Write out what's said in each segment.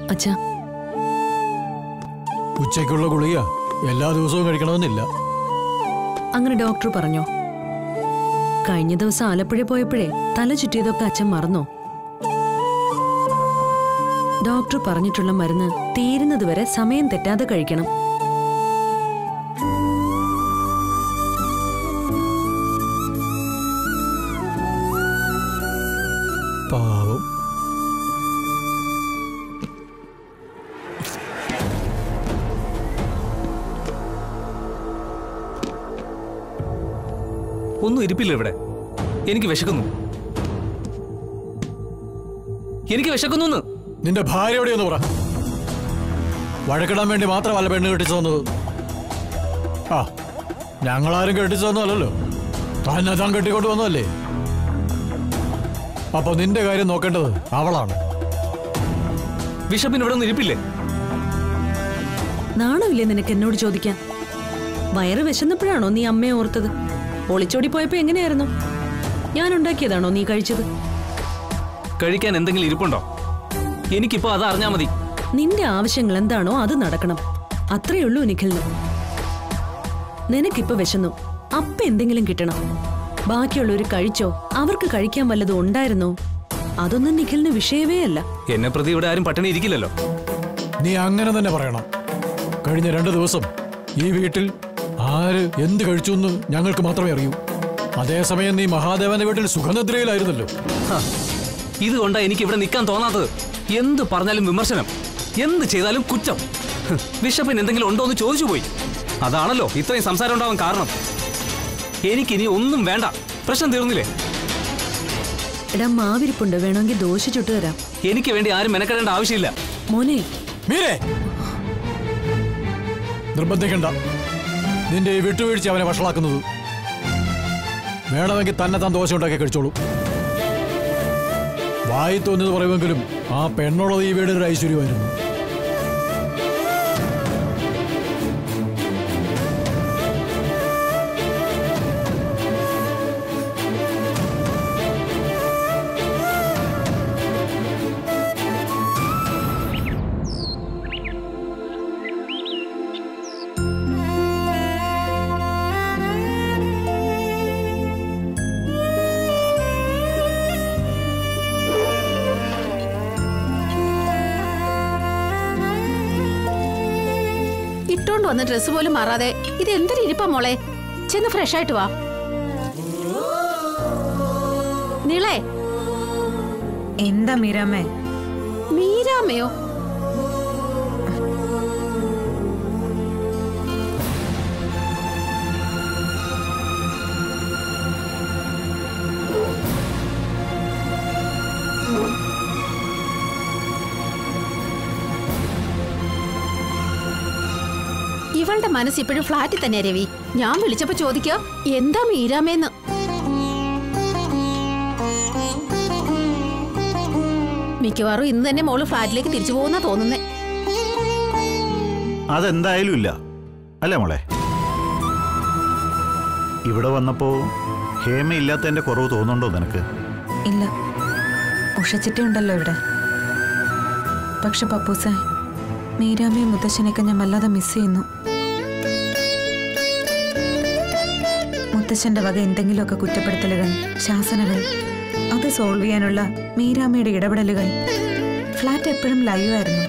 അച്ഛാ ഉച്ചയ്ക്കുള്ള ഗുളിക എല്ലാ ദിവസവും കഴിക്കണമെന്നില്ല അങ്ങനെ ഡോക്ടർ പറഞ്ഞോ കഴിഞ്ഞ ദിവസം ആലപ്പുഴ പോയപ്പോഴേ തല ചുറ്റിയതൊക്കെ അച്ഛൻ മറന്നോ ഡോക്ടർ പറഞ്ഞിട്ടുള്ള മരുന്ന് തീരുന്നത് വരെ സമയം തെറ്റാതെ കഴിക്കണം പാവം ഒന്നും ഇരിപ്പില്ല ഇവിടെ എനിക്ക് വിശക്കുന്നു എനിക്ക് വിശക്കുന്നു നിന്റെ ഭാര്യ എവിടെയെന്ന് പറ വഴക്കിടാൻ വേണ്ടി മാത്രമല്ല പെണ്ണ് കെട്ടിച്ചു തന്നത് ആ ഞങ്ങളാരും കെട്ടിച്ചു തന്നല്ലോ തന്നെ താൻ കെട്ടിക്കൊണ്ട് വന്നതല്ലേ അപ്പൊ നിന്റെ കാര്യം നോക്കേണ്ടത് അവളാണ് ബിഷപ്പിന് ഇവിടെ ഒന്നും ഇരിപ്പില്ലേ നാണമില്ലേ നിനക്ക് എന്നോട് ചോദിക്കാൻ വയറ് വിശന്നപ്പോഴാണോ നീ അമ്മയെ ഓർത്തത് ഒളിച്ചോടി പോയപ്പോ എങ്ങനെയായിരുന്നു ഞാൻ ഉണ്ടാക്കിയതാണോ നീ കഴിച്ചത് കഴിക്കാൻ എന്തെങ്കിലും ഇരിപ്പുണ്ടോ എനിക്കിപ്പോ അത് അറിഞ്ഞാ മതി നിന്റെ ആവശ്യങ്ങൾ എന്താണോ അത് നടക്കണം അത്രേ ഉള്ളൂ നിഖിലിന് നിനക്കിപ്പോ വിശന്നു അപ്പ എന്തെങ്കിലും കിട്ടണം ബാക്കിയുള്ളവര് കഴിച്ചോ അവർക്ക് കഴിക്കാൻ വല്ലതും ഉണ്ടായിരുന്നോ അതൊന്നും നിഖിലിന് വിഷയമേ അല്ല എന്നെ പ്രതി ഇവിടെ ആരും പട്ടിണി ഇരിക്കില്ലല്ലോ നീ അങ്ങനെ തന്നെ പറയണം കഴിഞ്ഞ രണ്ട് ദിവസം ഈ വീട്ടിൽ ആര് എന്ത് കഴിച്ചു എന്ന് ഞങ്ങൾക്ക് മാത്രമേ അറിയൂ അതേസമയം നീ മഹാദേവന്റെ വീട്ടിൽ സുഖനിദ്രയിലായിരുന്നല്ലോ ഹ, ഇതുകൊണ്ടാ എനിക്ക് ഇവിടെ നിൽക്കാൻ തോന്നാത്തത് എന്ത് പറഞ്ഞാലും വിമർശനം എന്ത് ചെയ്താലും കുറ്റം ഹ്, ബിഷപ്പിന് എന്തെങ്കിലും ഉണ്ടോ എന്ന് ചോദിച്ചു പോയി അതാണല്ലോ ഇത്രയും സംസാരം ഉണ്ടാവാൻ കാരണം എനിക്കിനി ഒന്നും വേണ്ട പ്രശ്നം തീർന്നില്ലേ എടാ മാവിരിപ്പുണ്ട് വേണമെങ്കിൽ ദോശ ചുട്ടു തരാം എനിക്ക് വേണ്ടി ആരും മെനക്കെടേണ്ട ആവശ്യമില്ല മോനെ മീരെ നിർബന്ധിക്കണ്ട നിന്റെ ഈ വിട്ടുവീഴ്ച അവനെ വഷളാക്കുന്നത് വേണമെങ്കിൽ തന്നെ താൻ ദോശ ഉണ്ടാക്കി കഴിച്ചോളൂ വായി തോന്നിയത് പറയുമെങ്കിലും ആ പെണ്ണുള്ളത് ഈ വീടിന് ഒരു ഐശ്വര്യമായിരുന്നു ഇട്ടോണ്ട് വന്ന ഡ്രസ്സ് പോലും മാറാതെ ഇത് എന്തൊരു ഇരിപ്പാ മോളെ ചെന്ന് ഫ്രഷ് ആയിട്ട് വാ നിളേ എന്താ മീരാമ്മേ മീരാമ്മയോ ഇവളുടെ മനസ്സ് ഇപ്പോഴും ഫ്ലാറ്റിൽ തന്നെ രവി ഞാൻ വിളിച്ചപ്പോ ചോദിക്ക എന്താ മീരാമേന്ന് മിക്കവാറും ഇന്ന് തന്നെ മോള് ഫ്ലാറ്റിലേക്ക് തിരിച്ചു പോകുന്ന തോന്നുന്നേ അതെന്തായാലും ഇല്ല അല്ലേ മോളെ ഇവിടെ വന്നപ്പോ ഹേമ ഇല്ലാത്തതിന്റെ കുറവ് തോന്നുന്നുണ്ടോ നിനക്ക് ഇല്ല ഉഷച്ചിട്ട ഉണ്ടല്ലോ ഇവിടെ പക്ഷെ പപ്പൂസെ മീരാമ്മയും മുത്തശ്ശനെയൊക്കെ ഞാൻ വല്ലാതെ മിസ് ചെയ്യുന്നു മുത്തശ്ശന്റെ വക എന്തെങ്കിലുമൊക്കെ കുറ്റപ്പെടുത്തലുകൾ ശാസനകൾ അത് സോൾവ് ചെയ്യാനുള്ള മീരാമ്മയുടെ ഇടപെടലുകൾ ഫ്ലാറ്റ് എപ്പോഴും ലൈവായിരുന്നു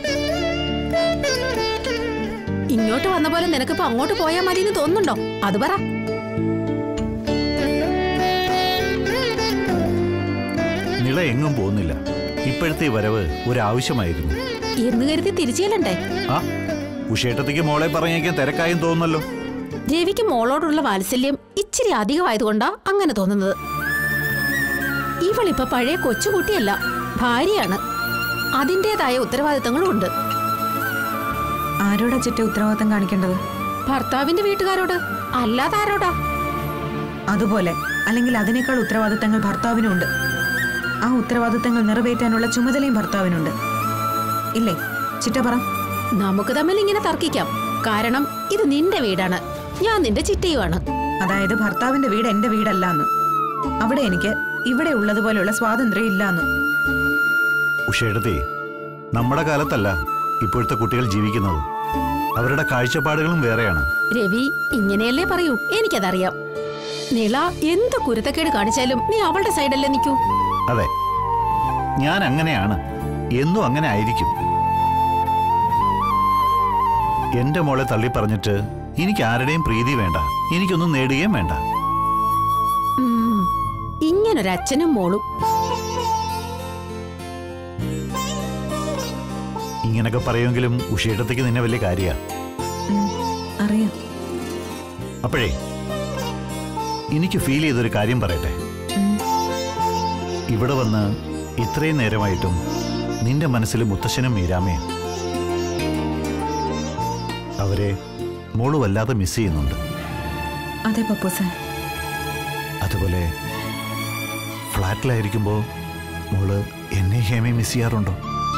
ഇങ്ങോട്ട് വന്ന പോലെ നിനക്കിപ്പോ അങ്ങോട്ട് പോയാൽ മതി എന്ന് തോന്നുന്നുണ്ടോ അത് പറ നിള എങ്ങും പോകുന്നില്ല ഇപ്പോഴത്തെ ഈ വരവ് ഒരാവശ്യമായിരുന്നു എന്ന് കരുതി തിരിച്ചു ചെല്ലണ്ടേ ആ ഉഷേട്ടത്തേക്ക് മോളെ പറഞ്ഞേക്കാൻ തിരക്കായും തോന്നുന്നല്ലോ രവിക്ക് മോളോടുള്ള വാത്സല്യം ഇച്ചിരി അധികമായതുകൊണ്ടാ അങ്ങനെ തോന്നുന്നത് ഇവളിപ്പോ പഴയ കൊച്ചുകുട്ടിയല്ല ഭാര്യയാണ് അതിൻ്റെതായ ഉത്തരവാദിത്തങ്ങളും ഉണ്ട് ആരോടാ ചിറ്റ ഉത്തരവാദിത്തം കാണിക്കേണ്ടത് ഭർത്താവിന്റെ വീട്ടുകാരോട് അല്ലാതെ ആരോടാ അതുപോലെ അല്ലെങ്കിൽ അതിനേക്കാൾ ഉത്തരവാദിത്തങ്ങൾ ഭർത്താവിനുണ്ട് ആ ഉത്തരവാദിത്തങ്ങൾ നിറവേറ്റാനുള്ള ചുമതലയും ഭർത്താവിനുണ്ട് ഇല്ലേ ചിറ്റ പറ നമുക്ക് തമ്മിൽ ഇങ്ങനെ തർക്കിക്കാം കാരണം ഇത് നിന്റെ വീടാണ് ഞാൻ നിന്റെ ചിറ്റയുമാണ് അതായത് ഭർത്താവിന്റെ വീട് എന്റെ വീടല്ല എന്ന് അവിടെ എനിക്ക് ഇവിടെ ഉള്ളതുപോലെയുള്ള സ്വാതന്ത്ര്യം ഇല്ല എന്ന് ഉഷേട്ടത്തെ നമ്മുടെ കാലത്തല്ല ഇപ്പോഴത്തെ കുട്ടികൾ ജീവിക്കുന്നത് അവരുടെ കാഴ്ചപ്പാടുകളും വേറെയാണ് രവി ഇങ്ങനെയല്ലേ പറയൂ എനിക്കതറിയാം നിള എന്ത് കുരുത്തക്കേട് കാണിച്ചാലും നീ അവളുടെ സൈഡല്ലേ നിൽക്കൂ അതെ ഞാൻ അങ്ങനെയാണ് എന്നും അങ്ങനെ ആയിരിക്കും എന്റെ മോളെ തള്ളി പറഞ്ഞിട്ട് എനിക്ക് ആരുടെയും പ്രീതി വേണ്ട എനിക്കൊന്നും നേടുകയും വേണ്ട ഉം, ഇങ്ങനൊരച്ഛനും മോളും ഇങ്ങനൊക്കെ പറയുമെങ്കിലും ഉഷേട്ടത്തേക്ക് നിന്നെ വലിയ കാര്യ ഉം, അറിയാം അപ്പോഴേ എനിക്ക് ഫീൽ ചെയ്തൊരു കാര്യം പറയട്ടെ ഉം. ഇവിടെ വന്ന് ഇത്രയും നേരമായിട്ടും നിന്റെ മനസ്സിൽ മുത്തശ്ശനും മീരാമയും അവരെ മോള് വല്ലാതെ മിസ് ചെയ്യുന്നുണ്ട് അതെ പപ്പൂസേ അതുപോലെ ഫ്ലാറ്റിലായിരിക്കുമ്പോൾ മോള് എന്നെ ഹേമയെ മിസ് ചെയ്യാറുണ്ടോ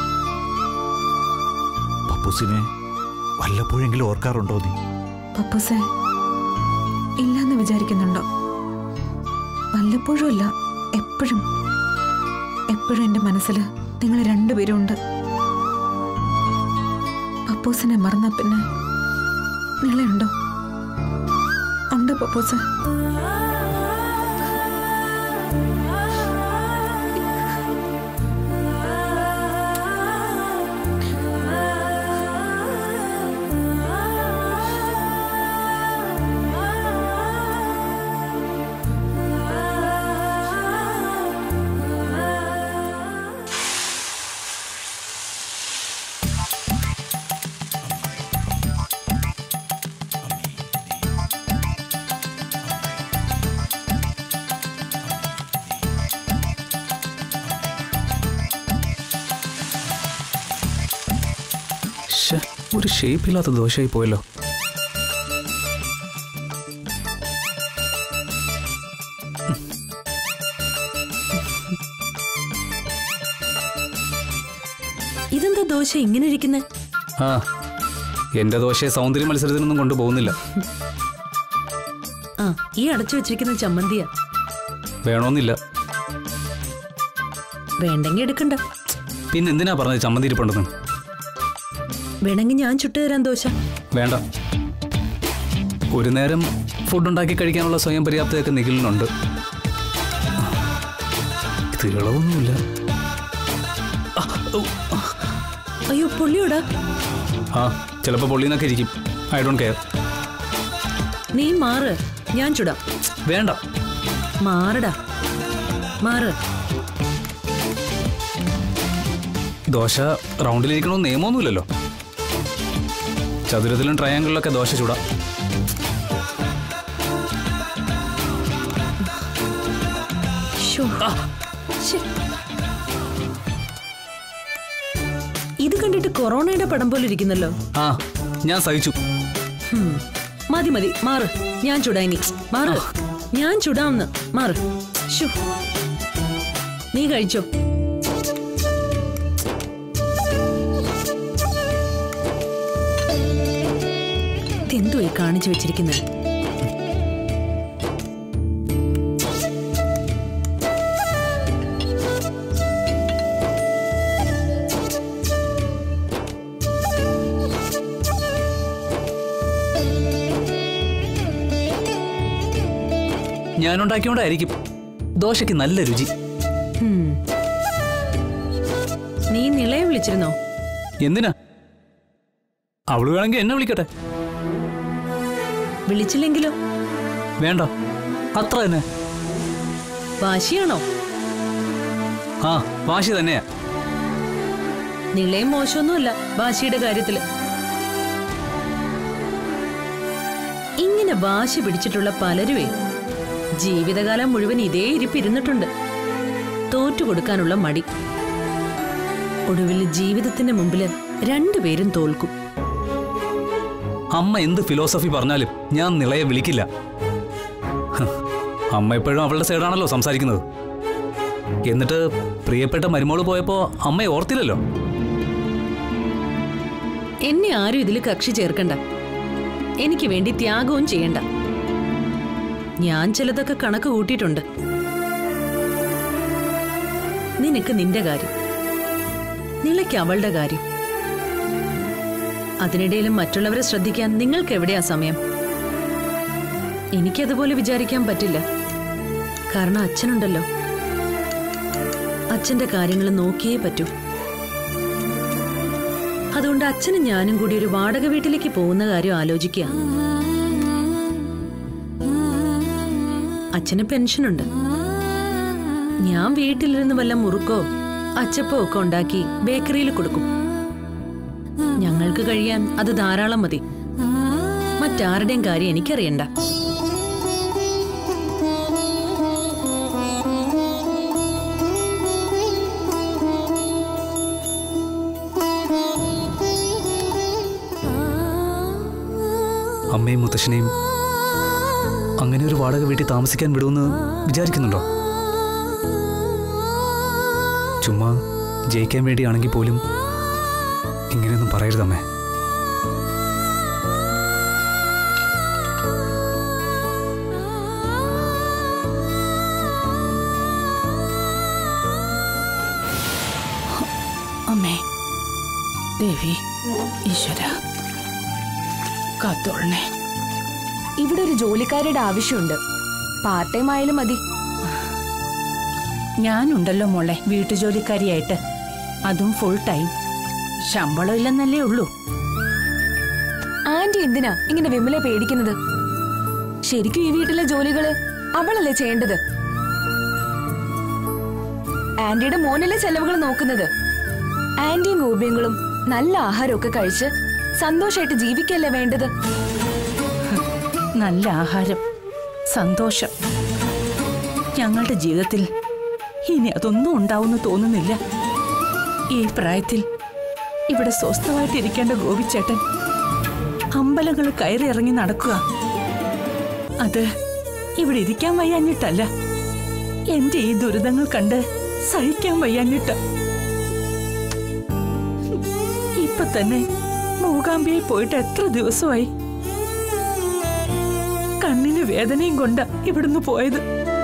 പപ്പൂസിനെ വല്ലപ്പോഴെങ്കിലും ഓർക്കാറുണ്ടോ നീ പപ്പൂസേ ഇല്ലെന്ന് വിചാരിക്കുന്നുണ്ടോ വല്ലപ്പോഴും അല്ല എപ്പോഴും എപ്പോഴും എൻ്റെ മനസ്സിൽ നിങ്ങൾ രണ്ടുപേരും ഉണ്ട് പപ്പൂസിനെ മറന്ന പിന്നെ നിങ്ങളുണ്ടോ ഉണ്ട് പപ്പൂസ ശ്ശെ, ഒരു ഷേപ്പില്ലാത്ത ദോശയായി പോയല്ലോ ഇതെന്താ ദോശ ഇങ്ങനെ ഇരിക്കുന്നേ ആ എന്റെ ദോശയെ സൗന്ദര്യ മത്സരത്തിനൊന്നും കൊണ്ടുപോകുന്നില്ല ആ ഈ അടച്ചു വെച്ചിരിക്കുന്ന ചമ്മന്തിയാ വേണമെന്നില്ല വേണ്ടെങ്കി എടുക്കണ്ട പിന്നെ എന്തിനാ പറഞ്ഞത് ചമ്മന്തി ഇരിപ്പുണ്ടെന്ന് വേണമെങ്കിൽ ഞാൻ ചുട്ടുതരാം ദോശ വേണ്ട ഒരു നേരം ഫുഡ് ഉണ്ടാക്കി കഴിക്കാനുള്ള സ്വയം പര്യാപ്തതയൊക്കെ നിഖിലിനുണ്ട് ഇത് ഇളവൊന്നുമില്ല ആ, ഔ, അയ്യോ പൊള്ളിയോടാ ആ ചിലപ്പോൾ പൊള്ളിന്നൊക്കെ ഇരിക്കും ഐ ഡോണ്ട് കെയർ നീ മാറ് ഞാൻ ചുടാം വേണ്ട മാറടാ മാറ് ദോശ റൗണ്ടിലിരിക്കണമെന്ന് നിയമമൊന്നുമില്ലല്ലോ ചതുരത്തിലും ട്രയാങ്കിളിലൊക്കെ ദോശ ചൂടാം ശ്ശോ. ശ്ശെ. ഇത് കണ്ടിട്ട് കൊറോണയുടെ പടം പോലെ ഇരിക്കുന്നല്ലോ ആ ഞാൻ സഹിച്ചു ഹും. മതി മതി മാറ് ഞാൻ ചുടാ ഇനി മാറ് ഞാൻ ചുടാന്ന് മാറ് ശ്ശോ. നീ കഴിച്ചോ ഇതെന്തോ ഈ കാണിച്ചു വെച്ചിരിക്കുന്നത് ഞാൻ ഉണ്ടാക്കിയോണ്ടായിരിക്കും ദോശയ്ക്ക് നല്ല രുചി ഹും. നീ നിളയെ വിളിച്ചിരുന്നോ എന്തിനാ അവള് വേണമെങ്കിൽ എന്നെ വിളിക്കട്ടെ വിളിച്ചില്ലെങ്കിലോ വേണ്ട അത്ര തന്നെ വാശിയാണോ ആ വാശി തന്നെയാ നിളയും മോശമൊന്നുമല്ല വാശിയുടെ കാര്യത്തില് ഇങ്ങനെ വാശി പിടിച്ചിട്ടുള്ള പലരുവേ ജീവിതകാലം മുഴുവൻ ഇതേ ഇരിപ്പിരുന്നിട്ടുണ്ട് തോറ്റു കൊടുക്കാനുള്ള മടി ഒടുവിൽ ജീവിതത്തിന്റെ മുമ്പില് രണ്ടുപേരും തോൽക്കും അമ്മ എന്ത് ഫിലോസഫി പറഞ്ഞാലും ഞാൻ നിളയെ വിളിക്കില്ല ഹ്, അമ്മ എപ്പോഴും അവളുടെ സൈഡാണല്ലോ സംസാരിക്കുന്നത് എന്നിട്ട് പ്രിയപ്പെട്ട മരുമോള് പോയപ്പോ അമ്മയെ ഓർത്തില്ലല്ലോ എന്നെ ആരും ഇതിൽ കക്ഷി ചേർക്കണ്ട എനിക്ക് വേണ്ടി ത്യാഗവും ചെയ്യണ്ട ഞാൻ ചിലതൊക്കെ കണക്ക് കൂട്ടിയിട്ടുണ്ട് നിനക്ക് നിന്റെ കാര്യം നിളയ്ക്ക് അവളുടെ കാര്യം അതിനിടയിലും മറ്റുള്ളവരെ ശ്രദ്ധിക്കാൻ നിങ്ങൾക്ക് എവിടെയാ സമയം എനിക്കതുപോലെ വിചാരിക്കാൻ പറ്റില്ല കാരണം അച്ഛനുണ്ടല്ലോ അച്ഛന്റെ കാര്യങ്ങൾ നോക്കിയേ പറ്റൂ അതുകൊണ്ട് അച്ഛനും ഞാനും കൂടി ഒരു വാടക വീട്ടിലേക്ക് പോകുന്ന കാര്യം ആലോചിക്കുക അച്ഛന് പെൻഷനുണ്ട് ഞാൻ വീട്ടിലിരുന്ന് വല്ല മുറുക്കോ അച്ചപ്പോ ഒക്കെ ഉണ്ടാക്കി ബേക്കറിയിൽ കൊടുക്കും ഞങ്ങൾക്ക് കഴിയാൻ അത് ധാരാളം മതി മറ്റാരുടെയും കാര്യം എനിക്കറിയണ്ട അമ്മയും മുത്തശ്ശനെയും അങ്ങനെ ഒരു വാടക വീട്ടിൽ താമസിക്കാൻ വിടുമെന്ന് വിചാരിക്കുന്നുണ്ടോ ചുമ്മാ ജയിക്കാൻ വേണ്ടിയാണെങ്കിൽ പോലും ഇങ്ങനെയൊന്നും പറയരുതമ്മേ അമ്മേ ദേവി ഈശ്വര കാത്തോളണേ ഇവിടെ ഒരു ജോലിക്കാരുടെ ആവശ്യമുണ്ട് പാർട്ട് ടൈം ആയാലും മതി ഞാനുണ്ടല്ലോ മോളെ വീട്ടുജോലിക്കാരിയായിട്ട് അതും ഫുൾ ടൈം ശമ്പളം ഇല്ലെന്നല്ലേ ഉള്ളൂ ആന്റി എന്തിനാ ഇങ്ങനെ വിമലെ പേടിക്കുന്നത് ശരിക്കും ഈ വീട്ടിലെ ജോലികള് അവളല്ലേ ചെയ്യേണ്ടത് ആന്റിയുടെ മോനല്ലേ ചെലവുകൾ നോക്കുന്നത് ആന്റിയും ഗോപിയങ്ങളും നല്ല ആഹാരമൊക്കെ കഴിച്ച് സന്തോഷമായിട്ട് ജീവിക്കല്ലേ വേണ്ടത് നല്ല ആഹാരം സന്തോഷം ഞങ്ങളുടെ ജീവിതത്തിൽ ഇനി അതൊന്നും ഉണ്ടാവുമെന്ന് തോന്നുന്നില്ല ഈ പ്രായത്തിൽ ഇവിടെ സ്വസ്ഥമായിട്ടിരിക്കേണ്ട ഗോപിച്ചേട്ടൻ അമ്പലങ്ങൾ കയറി ഇറങ്ങി നടക്കുക അത് ഇവിടെ ഇരിക്കാൻ വയ്യാഞ്ഞിട്ടല്ല എന്റെ ഈ ദുരിതങ്ങൾ കണ്ട് സഹിക്കാൻ വയ്യാഞ്ഞിട്ട ഇപ്പൊ തന്നെ മൂകാംബിയായി പോയിട്ട് എത്ര ദിവസമായി കണ്ണിന് വേദനയും കൊണ്ട ഇവിടുന്ന് പോയത്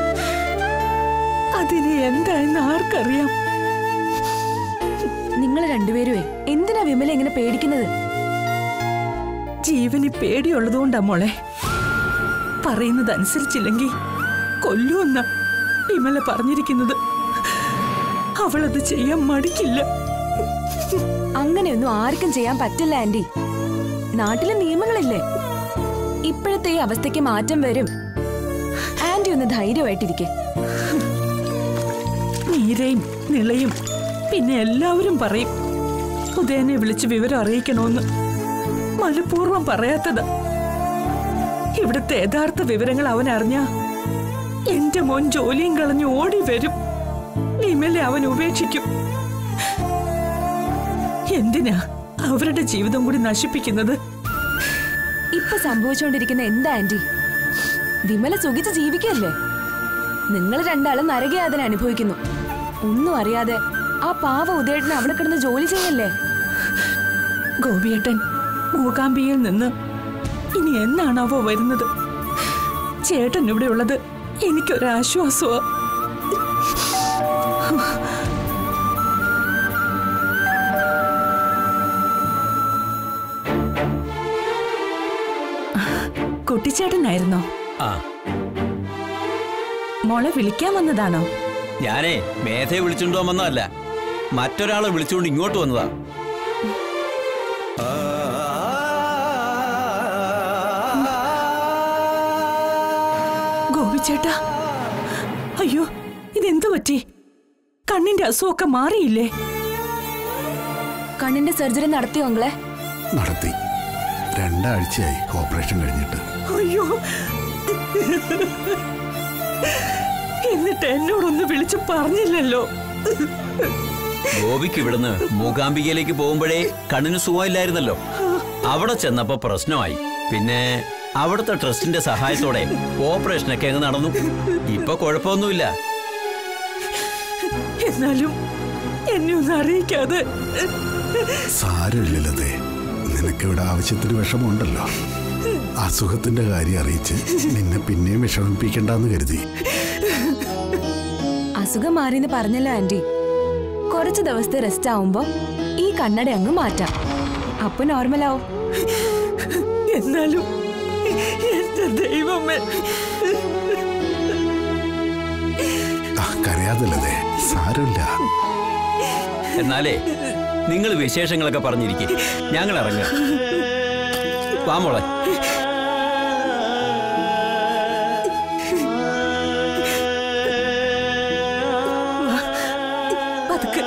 അതിന് എന്തായെന്ന് ആർക്കറിയാം നിങ്ങൾ രണ്ടുപേരുവേ എന്തിനാ വിമല ഇങ്ങനെ പേടിക്കുന്നത് ജീവന് പേടിയുള്ളതുകൊണ്ടാ മോളെ പറയുന്നത് അനുസരിച്ചില്ലെങ്കിൽ കൊല്ലുമെന്ന വിമല പറഞ്ഞിരിക്കുന്നത് അവളത് ചെയ്യാൻ മടിക്കില്ല അങ്ങനെയൊന്നും ആർക്കും ചെയ്യാൻ പറ്റില്ല ആന്റി നാട്ടിലെ നിയമങ്ങളില്ലേ ഇപ്പോഴത്തെ ഈ അവസ്ഥയ്ക്ക് മാറ്റം വരും ആന്റി ഒന്ന് ധൈര്യമായിട്ടിരിക്കെ നീരയും നിളയും പിന്നെ എല്ലാവരും പറയും ഉദയനെ വിളിച്ച് വിവരം അറിയിക്കണമെന്ന് മനഃപൂർവ്വം പറയാത്തതാ ഇവിടുത്തെ യഥാർത്ഥ വിവരങ്ങൾ അവൻ അറിഞ്ഞ എന്റെ മോൻ ജോലിയും കളഞ്ഞു ഓടി വരും വിമലെ അവൻ ഉപേക്ഷിക്കും എന്തിനാ അവരുടെ ജീവിതം കൂടി നശിപ്പിക്കുന്നത് ഇപ്പൊ സംഭവിച്ചുകൊണ്ടിരിക്കുന്ന എന്താ ആന്റി വിമല സുഖിച്ച് ജീവിക്കല്ലേ നിങ്ങൾ രണ്ടാളും നരകയാതന അനുഭവിക്കുന്നു ഒന്നും അറിയാതെ ആ പാവ ഉദയേട്ടന് അവിടെ കിടന്ന് ജോലി ചെയ്യല്ലേ ഗോപിയേട്ടൻ മൂകാംബിയിൽ നിന്ന് ഇനി എന്നാണാവോ വരുന്നത് ചേട്ടൻ ഇവിടെ ഉള്ളത് എനിക്കൊരാശ്വാസമാ കുട്ടിച്ചേട്ടനായിരുന്നോ ആ മോളെ വിളിക്കാൻ വന്നതാണോ ഞാനേ മേധയെ വിളിച്ചുകൊണ്ട് വന്നതല്ല മറ്റൊരാളെ വിളിച്ചുകൊണ്ട് ഇങ്ങോട്ട് വന്നതാ ഗോപിച്ചേട്ടാ അയ്യോ ഇതെന്തു പറ്റി കണ്ണിന്റെ അസുഖമൊക്കെ മാറിയില്ലേ കണ്ണിന്റെ സർജറി നടത്തിയോ അങ്ങളെ നടത്തി രണ്ടാഴ്ചയായി ഓപ്പറേഷൻ കഴിഞ്ഞിട്ട് അയ്യോ എന്നിട്ട് എന്നോടൊന്ന് വിളിച്ചു പറഞ്ഞില്ലല്ലോ ഗോപിക്ക് ഇവിടുന്ന് മൂകാംബികയിലേക്ക് പോകുമ്പോഴേ കണ്ണിന് സുഖമില്ലായിരുന്നല്ലോ അവിടെ ചെന്നപ്പോ പ്രശ്നമായി പിന്നെ അവിടുത്തെ ട്രസ്റ്റിന്റെ സഹായത്തോടെ ഓപ്പറേഷനൊക്കെ അങ്ങ് നടന്നു ഇപ്പൊ കുഴപ്പമൊന്നുമില്ല എന്നാലും എന്നെ ഒന്ന് അറിയിക്കാതെ സാരമില്ലല്ലേ നിനക്കിവിടെ ആവശ്യത്തിന് വിഷമമുണ്ടല്ലോ അസുഖത്തിന്റെ കാര്യം അറിയിച്ച് നിന്നെ പിന്നെയും വിഷമിപ്പിക്കണ്ടെന്ന് കരുതി അസുഖം മാറിയെന്ന് പറഞ്ഞല്ലോ ആന്റി കുറച്ച് ദിവസത്തെ റെസ്റ്റ് ആവുമ്പോ ഈ കണ്ണട അങ്ങ് മാറ്റാം അപ്പൊ നോർമലാവും എന്നാലും എന്റെ ദൈവമേ ആ, കരയാതില്ലതേ സാരമില്ല എന്നാലേ നിങ്ങൾ വിശേഷങ്ങളൊക്കെ പറഞ്ഞിരിക്കും ഞങ്ങൾ ഇറങ്ങുക വാ മോളെ പതുക്കെ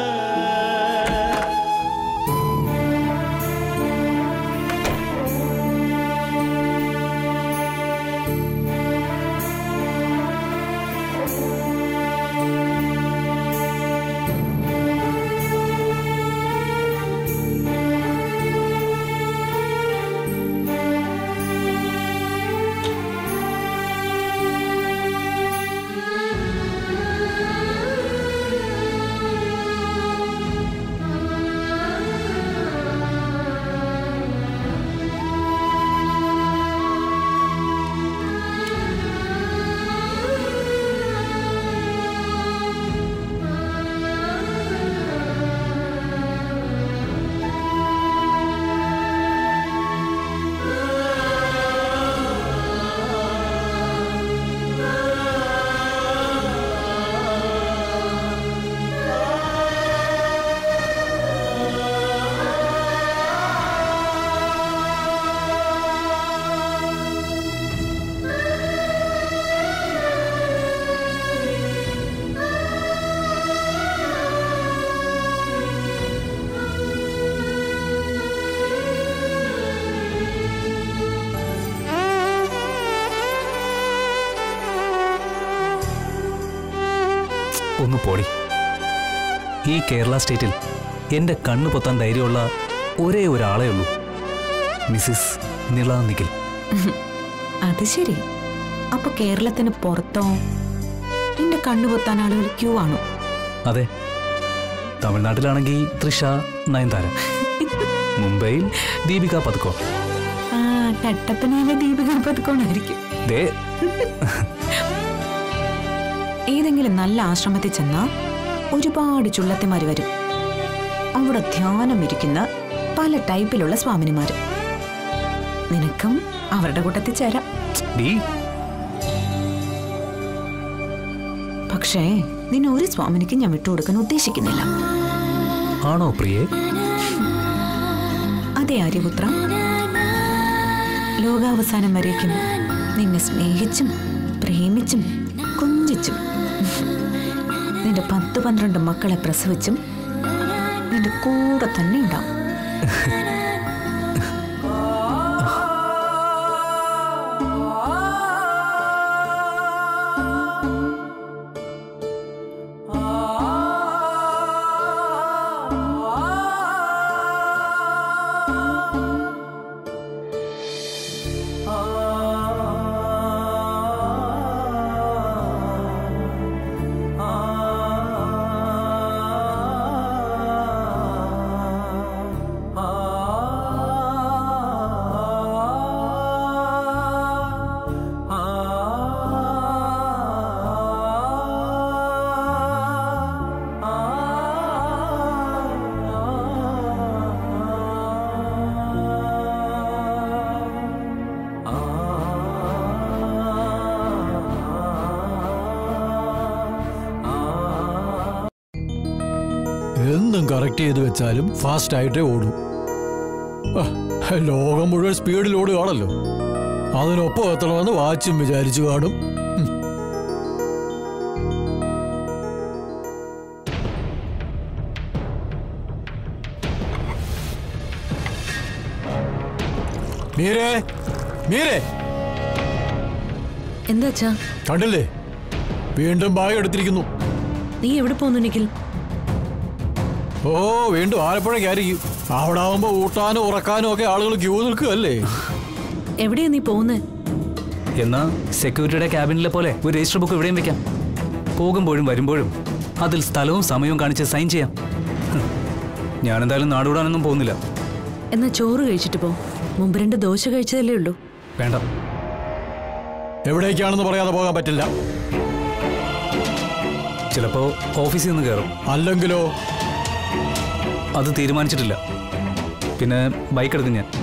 ഒന്ന് പോടി ഈ കേരള സ്റ്റേറ്റിൽ എൻ്റെ കണ്ണു പൊത്താൻ ധൈര്യമുള്ള ഒരേ ഒരാളേ ഉള്ളൂ മിസ്സിസ് നിള നിഖിൽ അത് ശരി അപ്പൊ കേരളത്തിന് പുറത്തോ നിന്റെ കണ്ണു പൊത്താൻ ആളുകൾ ക്യൂ ആണോ അതെ തമിഴ്നാട്ടിലാണെങ്കിൽ തൃഷ നയൻതാര മുംബൈയിൽ ദീപിക പതുക്കോ ആ കട്ടപ്പനയിലെ ദീപിക പതുക്കോണായിരിക്കും ദേ ഏതെങ്കിലും നല്ല ആശ്രമത്തിൽ ചെന്നാ ഒരുപാട് ചുള്ളത്തിമാര് വരും അവിടെ ധ്യാനം ഇരിക്കുന്ന പല ടൈപ്പിലുള്ള സ്വാമിനിമാര് നിനക്കും അവരുടെ കൂട്ടത്തിൽ ചേരാം ഡീ പക്ഷേ നിന്നെ ഒരു സ്വാമിനിക്ക് ഞാൻ വിട്ടുകൊടുക്കാൻ ഉദ്ദേശിക്കുന്നില്ല ആണോ പ്രിയേ അതെ ആര്യപുത്ര ലോകാവസാനം വരേക്കും നിന്നെ സ്നേഹിച്ചും പ്രേമിച്ചും കൊഞ്ചിച്ചും നിന്റെ പത്ത് പന്ത്രണ്ട് മക്കളെ പ്രസവിച്ചും നിന്റെ കൂടെ തന്നെ ഉണ്ടാവും എന്നും കറക്റ്റ് ചെയ്ത് വെച്ചാലും ഫാസ്റ്റ് ആയിട്ടേ ഓടൂ ആ, ലോകം മുഴുവൻ സ്പീഡിൽ ഓടുകയാണല്ലോ അതിനൊപ്പം എത്തണമെന്ന് വാച്ചും വിചാരിച്ചു കാണും ഉം. മീരേ മീരേ എന്താ അച്ഛാ കണ്ടില്ലേ വീണ്ടും ബാഗ് എടുത്തിരിക്കുന്നു നീ എവിടെ പോന്നു നിഖിൽ ഓ വീണ്ടും ആലപ്പുഴയ്ക്കായിരിക്കും അവിടെ ആവുമ്പോ ഊട്ടാനും ഉറക്കാനും ഒക്കെ ആളുകൾ ക്യൂ നിൽക്കുകയല്ലേ എവിടെയാ നീ പോകുന്നേ എന്നാ സെക്യൂരിറ്റിയുടെ ക്യാബിനിലെ പോലെ ഒരു രജിസ്റ്റർ ബുക്ക് ഇവിടെയും വെക്കാം പോകുമ്പോഴും വരുമ്പോഴും അതിൽ സ്ഥലവും സമയവും കാണിച്ച് സൈൻ ചെയ്യാം ഹ്. ഞാനെന്തായാലും നാടുവിടാനൊന്നും പോകുന്നില്ല എന്നാ ചോറ് കഴിച്ചിട്ട് പോ മുമ്പ് രണ്ട് ദോശ കഴിച്ചതല്ലേ ഉള്ളൂ വേണ്ട എവിടേക്കാണെന്ന് പറയാതെ പോകാൻ പറ്റില്ല ചിലപ്പോ ഓഫീസിൽ നിന്ന് കയറും അല്ലെങ്കിലോ അത് തീരുമാനിച്ചിട്ടില്ല പിന്നെ ബൈക്ക് എടുക്കും ഞാൻ